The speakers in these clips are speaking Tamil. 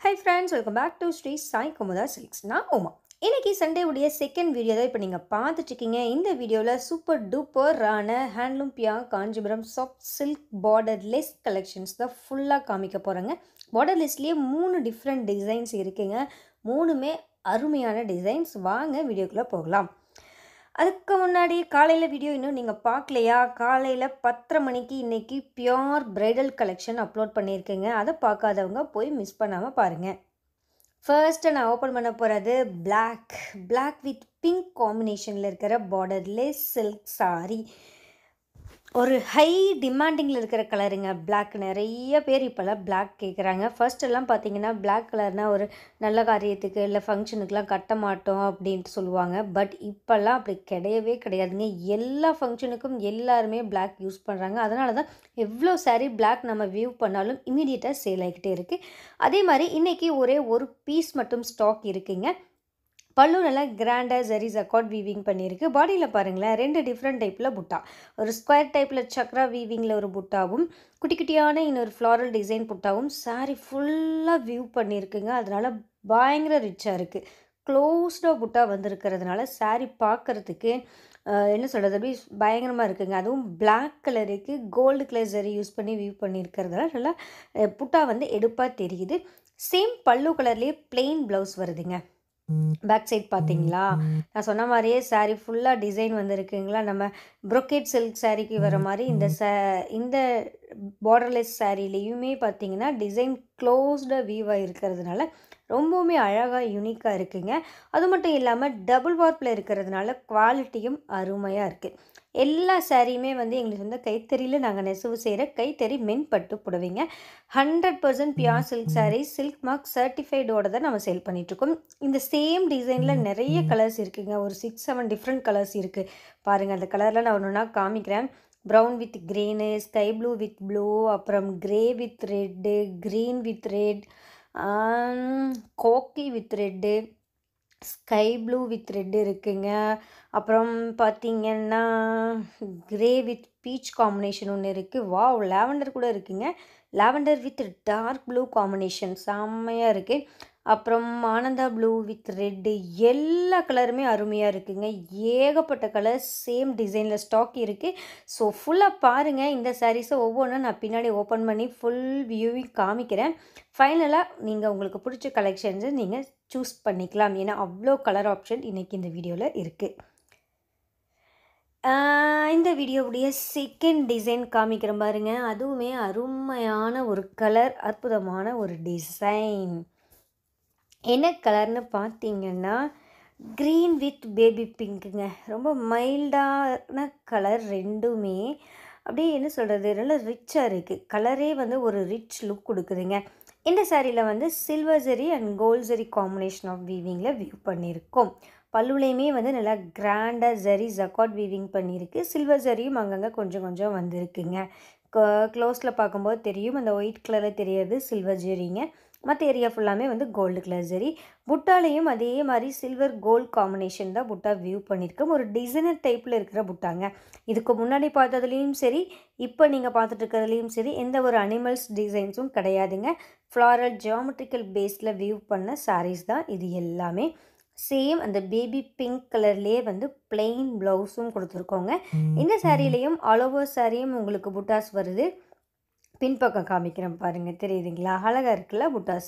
high friends welcome back to Shri Sai Kumudha silks நான் உமா இன்னைக்கு சண்டே உடைய செகண்ட் வீடியோ தான் இப்போ நீங்கள் பார்த்துட்ருக்கீங்க இந்த வீடியோவில் சூப்பர் டூப்பரான ஹேண்ட்லூம் பியா Kanchipuram soft silk borderless collections தான் ஃபுல்லாக காமிக்க போகிறேங்க பார்டர் லெஸ்லேயே மூணு டிஃப்ரெண்ட் டிசைன்ஸ் இருக்குங்க மூணுமே அருமையான டிசைன்ஸ் வாங்க வீடியோக்குள்ளே போகலாம் அதுக்கு முன்னாடி காலையில் வீடியோ இன்னும் நீங்கள் பார்க்கலையா காலையில் பத்தரை மணிக்கு இன்றைக்கி பியோர் பிரைடல் கலெக்ஷன் அப்லோட் பண்ணியிருக்கேங்க அதை பார்க்காதவங்க போய் மிஸ் பண்ணாமல் பாருங்கள் ஃபர்ஸ்ட்டு நான் ஓப்பன் பண்ண போகிறது Black Black வித் பிங்க் காம்பினேஷனில் இருக்கிற பார்டர்லெஸ் சில்க் saree ஒரு ஹை டிமாண்டிங்கில் இருக்கிற கலருங்க Black நிறைய பேர் இப்போல்லாம் Black கேட்குறாங்க ஃபர்ஸ்ட் எல்லாம் பார்த்தீங்கன்னா Black கலர்னால் ஒரு நல்ல காரியத்துக்கு இல்லை ஃபங்க்ஷனுக்குலாம் கட்ட மாட்டோம் அப்படின்ட்டு சொல்லுவாங்க பட் இப்போல்லாம் அப்படி கிடையவே கிடையாதுங்க எல்லா ஃபங்க்ஷனுக்கும் எல்லாருமே Black யூஸ் பண்ணுறாங்க அதனால தான் எவ்வளோ saree Black நம்ம வியூ பண்ணாலும் இமீடியட்டாக சேல் ஆகிக்கிட்டே இருக்குது அதே மாதிரி இன்றைக்கி ஒரே ஒரு பீஸ் மட்டும் ஸ்டாக் இருக்குங்க பல்லு நல்லா கிராண்டாக ஜரி ஜக்காட் வீவிங் பண்ணியிருக்கு பாடியில் பாருங்களேன் ரெண்டு டிஃப்ரெண்ட் டைப்பில் புட்டா ஒரு ஸ்கொயர் டைப்பில் சக்ரா வீவிங்கில் ஒரு புட்டாவும் குட்டி குட்டியான இன்னொரு ஃப்ளாரல் டிசைன் புட்டாவும் saree ஃபுல்லாக வியூ பண்ணியிருக்குங்க அதனால் பயங்கர ரிச்சாக இருக்குது க்ளோஸ்டாக புட்டா வந்திருக்கிறதுனால saree பார்க்குறதுக்கு என்ன சொல்கிறது அப்படி பயங்கரமாக இருக்குங்க அதுவும் Black கலருக்கு கோல்டு கலர் ஜரி யூஸ் பண்ணி வியூ பண்ணியிருக்கிறதுனால நல்லா அஹ், புட்டா வந்து எடுப்பாக தெரியுது சேம் பல்லு கலர்லேயே plain ப்ளவுஸ் வருதுங்க பேக் சைட் பார்த்தீங்களா நான் சொன்ன மாதிரியே saree ஃபுல்லாக டிசைன் வந்திருக்குங்களா நம்ம brocade சில்க் சாரீக்கு வர மாதிரி இந்த ச இந்த பார்டர்லெஸ் சாரீலேயுமே பார்த்தீங்கன்னா டிசைன் க்ளோஸ்டாக வீவாக இருக்கிறதுனால ரொம்பவுமே அழகாக யூனிக்காக இருக்குங்க அது மட்டும் இல்லாமல் டபுள் வார்ப்பில் இருக்கிறதுனால குவாலிட்டியும் அருமையாக இருக்குது எல்லா சாரியுமே வந்து எங்களுக்கு வந்து கைத்தறியில் நாங்கள் நெசவு செய்கிற கைத்தறி மென்பட்டு புடவைங்க hundred percent pure silk sarees silk mark சர்டிஃபைடோட தான் நம்ம சேல் பண்ணிகிட்ருக்கோம் இந்த சேம் டிசைனில் நிறைய கலர்ஸ் இருக்குங்க ஒரு சிக்ஸ் செவன் டிஃப்ரெண்ட் கலர்ஸ் இருக்குது பாருங்கள் அந்த கலரில் நான் ஒன்று ஒன்றா காமிக்கிறேன் brown with green sky blue with blue அப்புறம் grey with red green with red khaki with red sky blue with red இருக்குங்க அப்புறம் பார்த்தீங்கன்னா கிரே வித் பீச் காம்பினேஷன் ஒன்று இருக்குது வாவ் லாவெண்டர் கூட இருக்குங்க lavender with dark blue combination செம்மையாக இருக்குது அப்புறம் ஆனந்தா ப்ளூ வித் ரெட்டு எல்லா கலருமே அருமையாக இருக்குங்க ஏகப்பட்ட கலர் சேம் டிசைனில் ஸ்டாக் இருக்குது ஸோ ஃபுல்லாக பாருங்கள் இந்த சாரீஸை ஒவ்வொன்றும் நான் பின்னாடி ஓப்பன் பண்ணி ஃபுல் வியூவிங் காமிக்கிறேன் ஃபைனலாக நீங்கள் உங்களுக்கு பிடிச்ச கலெக்ஷன்ஸை நீங்கள் சூஸ் பண்ணிக்கலாம் ஏன்னா அவ்வளோ கலர் ஆப்ஷன் இன்றைக்கி இந்த வீடியோவில் இருக்குது இந்த வீடியோவுடைய செகண்ட் டிசைன் காமிக்கிறேன் பாருங்க அதுவுமே அருமையான ஒரு கலர் அற்புதமான ஒரு டிசைன் என்ன கலர்னு பார்த்தீங்கன்னா க்ரீன் வித் பேபி பிங்க்குங்க ரொம்ப மைல்டான கலர் ரெண்டுமே அப்படியே என்ன சொல்கிறது நல்லா ரிச்சாக இருக்குது கலரே வந்து ஒரு ரிச் லுக் கொடுக்குதுங்க இந்த சாரியில் வந்து silver zari and gold zari combination of வீவிங்கில் வியூ பண்ணியிருக்கோம் பல்லுலையுமே வந்து நல்லா கிராண்டாக ஜரி ஜக்காட் வீவிங் பண்ணியிருக்கு சில்வர் ஜரியும் அங்கங்கே கொஞ்சம் கொஞ்சம் வந்திருக்குங்க க்ளோஸில் பார்க்கும்போது தெரியும் அந்த ஒயிட் கலரில் தெரியறது சில்வர் ஜெரிங்க மற்ற ஏரியா ஃபுல்லாமே வந்து கோல்டு கலர் ஜெரி புட்டாலையும் அதே மாதிரி சில்வர் கோல்ட் காம்பினேஷன் தான் புட்டா வியூ பண்ணியிருக்கோம் ஒரு டிசைனர் டைப்பில் இருக்கிற புட்டாங்க இதுக்கு முன்னாடி பார்த்ததுலேயும் சரி இப்போ நீங்கள் பார்த்துட்டு இருக்கிறதுலையும் சரி எந்த ஒரு அனிமல்ஸ் டிசைன்ஸும் கிடையாதுங்க ஃப்ளாரல் ஜியாமெட்ரிக்கல் பேஸில் வியூ பண்ண சாரீஸ் தான் இது எல்லாமே சேம் அந்த பேபி பிங்க் கலர்லேயே வந்து பிளெயின் ப்ளவுஸும் கொடுத்துருக்கோங்க இந்த சாரிலையும் ஆல் ஓவர் சாரியும் உங்களுக்கு புட்டாஸ் வருது பின்பக்கம் காமிக்கிறேன் பாருங்கள் தெரியுதுங்களா அழகாக இருக்குல்ல புட்டாஸ்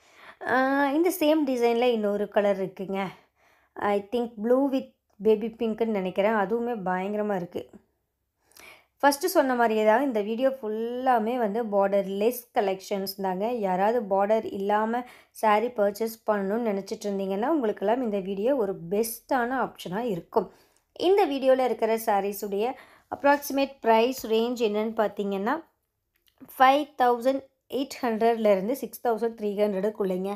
ஆஹ் இந்த சேம் டிசைனில் இன்னொரு கலர் இருக்குங்க I think blue with baby பிங்க்குன்னு நினைக்கிறேன் அதுவுமே பயங்கரமாக இருக்குது ஃபஸ்ட்டு சொன்ன மாதிரியே தான் இந்த வீடியோ ஃபுல்லாமே வந்து பார்டர் லெஸ் கலெக்ஷன்ஸ் தாங்க யாராவது பார்டர் இல்லாமல் saree பர்ச்சேஸ் பண்ணணும்னு நினச்சிட்டு இருந்தீங்கன்னா உங்களுக்கெல்லாம் இந்த வீடியோ ஒரு பெஸ்ட்டான ஆப்ஷனாக இருக்கும் இந்த வீடியோவில் இருக்கிற சாரீஸுடைய அப்ராக்சிமேட் ப்ரைஸ் ரேஞ்ச் என்னன்னு பார்த்தீங்கன்னா ஃபைவ் தௌசண்ட் எயிட் ஹண்ட்ரட்லேருந்து சிக்ஸ் தௌசண்ட் த்ரீ ஹண்ட்ரடுக்குள்ளேங்க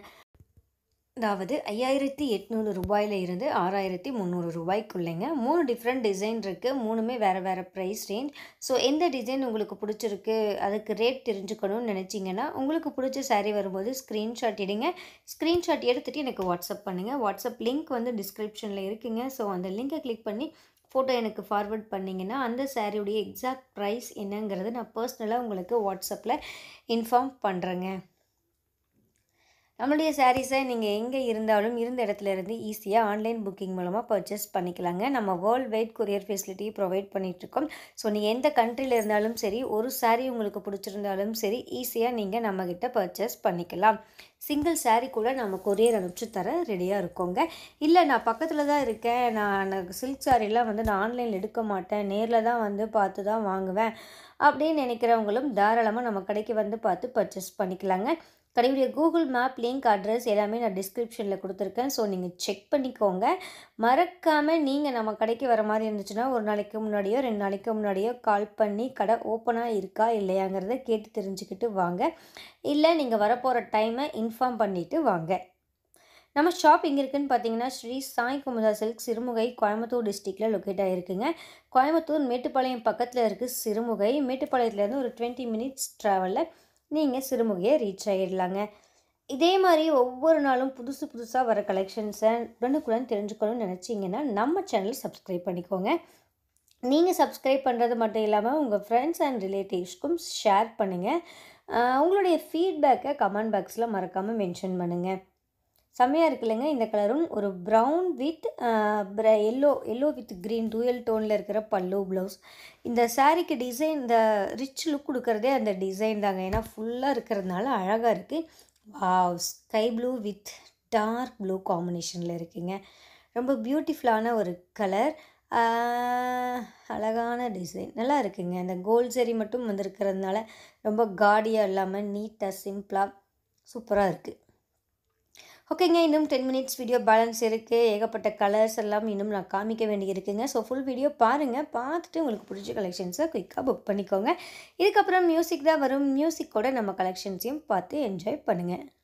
அதாவது ஐயாயிரத்தி எட்நூறு ரூபாயில இருந்து ஆறாயிரத்தி முந்நூறு ரூபாய்க்குள்ளேங்க மூணு டிஃப்ரெண்ட் டிசைன் இருக்குது மூணுமே வேறு வேறு ப்ரைஸ் ரேஞ்ச் ஸோ எந்த டிசைன் உங்களுக்கு பிடிச்சிருக்கு அதுக்கு ரேட் தெரிஞ்சுக்கணும்னு நினச்சிங்கன்னா உங்களுக்கு பிடிச்ச saree வரும்போது ஸ்க்ரீன்ஷாட் எடுங்க ஸ்க்ரீன்ஷாட் எடுத்துகிட்டு எனக்கு வாட்ஸ்அப் பண்ணுங்கள் வாட்ஸ்அப் லிங்க் வந்து டிஸ்கிரிப்ஷனில் இருக்குங்க ஸோ அந்த லிங்கை கிளிக் பண்ணி ஃபோட்டோ எனக்கு ஃபார்வர்ட் பண்ணிங்கன்னா அந்த சாரியுடைய எக்ஸாக்ட் ப்ரைஸ் என்னங்கிறத நான் பர்சனலாக உங்களுக்கு வாட்ஸ்அப்பில் இன்ஃபார்ம் பண்ணுறேங்க நம்மளுடைய சாரீஸை நீங்கள் எங்கே இருந்தாலும் இருந்த இடத்துல இருந்து ஈஸியாக ஆன்லைன் புக்கிங் மூலமாக பர்ச்சேஸ் பண்ணிக்கலாங்க நம்ம world wide courier facility provide பண்ணிகிட்ருக்கோம் ஸோ நீங்கள் எந்த கண்ட்ரியில் இருந்தாலும் சரி ஒரு saree உங்களுக்கு பிடிச்சிருந்தாலும் சரி ஈஸியாக நீங்கள் நம்மக்கிட்ட பர்ச்சேஸ் பண்ணிக்கலாம் சிங்கிள் சாரீக்குள்ளே நம்ம கொரியர் அனுப்பிச்சு தர ரெடியாக இருக்கோங்க இல்லை நான் பக்கத்தில் தான் இருக்கேன் நான் சில்க் சாரீலாம் வந்து நான் ஆன்லைனில் எடுக்க மாட்டேன் நேரில் தான் வந்து பார்த்து தான் வாங்குவேன் அப்படின்னு நினைக்கிறவங்களும் தாராளமாக நம்ம கடைக்கு வந்து பார்த்து பர்ச்சேஸ் பண்ணிக்கலாங்க கடையுடைய கூகுள் மேப் லிங்க் அட்ரஸ் எல்லாமே நான் டிஸ்கிரிப்ஷனில் கொடுத்துருக்கேன் ஸோ நீங்கள் செக் பண்ணிக்கோங்க மறக்காமல் நீங்கள் நம்ம கடைக்கு வர மாதிரி இருந்துச்சுன்னா ஒரு நாளைக்கு முன்னாடியோ ரெண்டு நாளைக்கு முன்னாடியோ கால் பண்ணி கடை ஓப்பனாக இருக்கா இல்லையாங்கிறத கேட்டு தெரிஞ்சுக்கிட்டு வாங்க இல்லை நீங்கள் வரப்போகிற டைமை இன்ஃபார்ம் பண்ணிவிட்டு வாங்க நம்ம ஷாப் எங்கே இருக்குன்னு பார்த்தீங்கன்னா ஸ்ரீ சாய் குமுதா சில்க் சிறுமுகை கோயம்புத்தூர் டிஸ்ட்ரிக்டில் லொக்கேட் ஆகிருக்குங்க கோயம்புத்தூர் மேட்டுப்பாளையம் பக்கத்தில் இருக்குது சிறுமுகை மேட்டுப்பாளையத்துலேருந்து ஒரு டுவெண்ட்டி மினிட்ஸ் ட்ராவலில் நீங்கள் சிறுமுகையை ரீச் ஆகிடலாங்க இதே மாதிரி ஒவ்வொரு நாளும் புதுசு புதுசாக வர கலெக்ஷன்ஸை உடனுக்குடன் தெரிஞ்சுக்கணும்னு நினச்சிங்கன்னா நம்ம சேனல் சப்ஸ்கிரைப் பண்ணிக்கோங்க நீங்கள் சப்ஸ்கிரைப் பண்ணுறது மட்டும் இல்லாமல் உங்கள் ஃப்ரெண்ட்ஸ் அண்ட் ரிலேட்டிவ்ஸ்க்கும் ஷேர் பண்ணுங்கள் ஆஹ் உங்களுடைய ஃபீட்பேக்கை கமெண்ட் பாக்ஸில் மறக்காமல் மென்ஷன் பண்ணுங்கள் செம்மையாக இருக்குல்லங்க இந்த கலரும் ஒரு brown with yellow yellow with green dual டோனில் இருக்கிற பல்லு ப்ளவுஸ் இந்த சாரீக்கு டிசைன் இந்த ரிச் லுக் கொடுக்குறதே அந்த டிசைன் தாங்க ஏன்னா ஃபுல்லாக இருக்கிறதுனால அழகாக இருக்குது wow sky blue with dark blue காம்பினேஷனில் இருக்குங்க ரொம்ப பியூட்டிஃபுல்லான ஒரு கலர் அழகான டிசைன் நல்லா இருக்குங்க இந்த கோல்ட் சரி மட்டும் வந்திருக்கிறதுனால ரொம்ப காடியாக இல்லாமல் நீட்டாக சிம்பிளாக சூப்பராக இருக்குது ஓகேங்க இன்னும் டென் மினிட்ஸ் வீடியோ பேலன்ஸ் இருக்குது ஏகப்பட்ட கலர்ஸ் எல்லாம் இன்னும் நான் காமிக்க வேண்டி இருக்குங்க ஸோ ஃபுல் வீடியோ பாருங்கள் பார்த்துட்டு உங்களுக்கு பிடிச்ச கலெக்ஷன்ஸை குயிக்காக புக் பண்ணிக்கோங்க இதுக்கப்புறம் மியூசிக் தான் வரும் மியூசிக்கோட நம்ம கலெக்ஷன்ஸையும் பார்த்து என்ஜாய் பண்ணுங்கள்